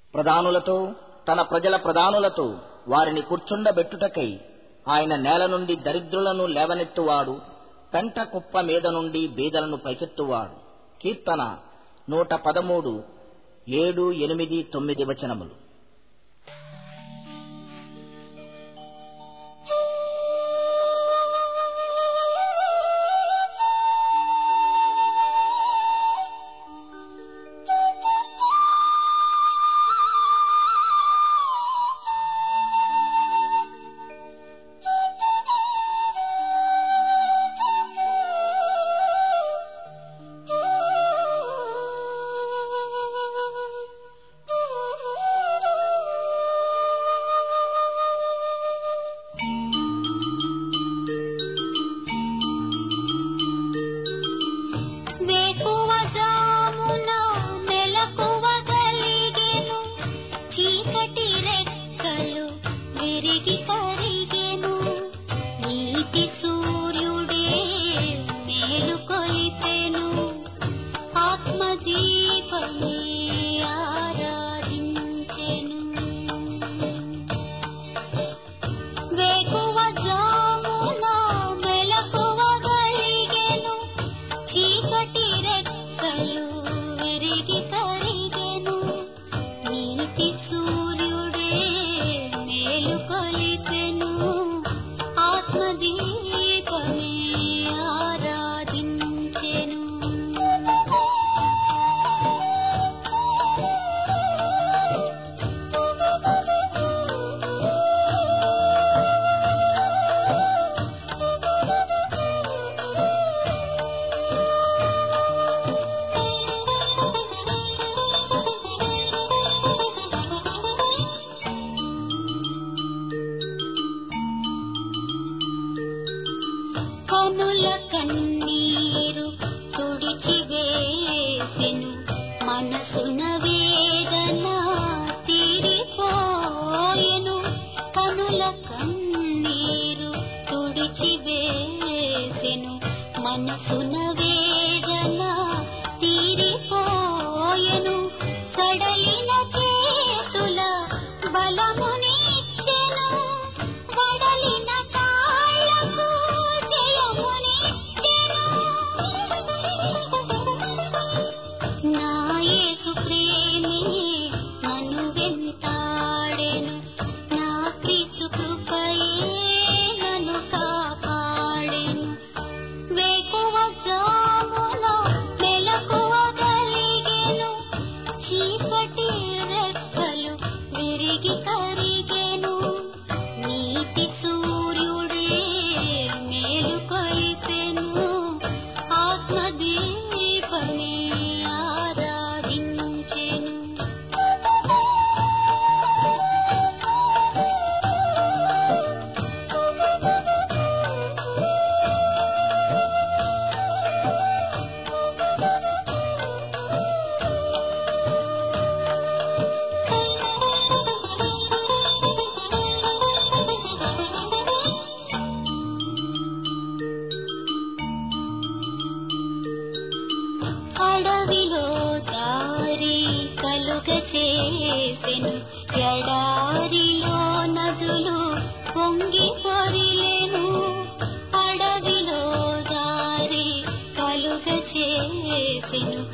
ప్రధానులతో తన ప్రజల ప్రధానులతో వారిని కూర్చుండబెట్టుటకై ఆయన నేల నుండి దరిద్రులను లేవనెత్తువాడు పెంట కుప్ప మీద నుండి బీదలను పైకెత్తువాడు కీర్తన నూట పదమూడు ఏడు ఎనిమిది తొమ్మిది వచనములు వేకువ జామున మెలకువగలిగెను, చీకటి రెక్కలు విరిగి కరిగెను. నీతి సూర్యుడే మేలుకొలిపెను, ఆత్మదీపమే ఆరాధించెను. వేకువ జామున మెలకువగలిగెను, చీకటి రెక్కలు విరిగి కరిగెను నీతి సూర్యుడే మేలు కొలిపెను ఆత్మదీపమే ఆరాధించెను కనుల కన్నీరు తుడిచి వేసెను మనసున వేదన తీరిపోయెను కనుల కన్నీరు తుడిచి వేసెను మనసున వేదన తీరిపోయెను సడలిన చేతుల బలమునిచ్చెను వడలిన కాళ్ళకు జయమునిచ్చెను నా యేసు ప్రేమే నన్ను వెంటాడెను నా క్రీస్తు కృపయే నన్ను కాపాడెను వేకువ జామున మెలకువగలిగెను చీకటి రెక్కలు విరిగి కరిగెను నీతి సూర్యుడే మేలు కొలిపెను ఆత్మదీపమే ఆరాధించెను అడవిలో దారి కలుగ చేసెను ఎడారిలో నదులు పొంగి పొరిలెను అడవిలో దారి కలుగ చేసెను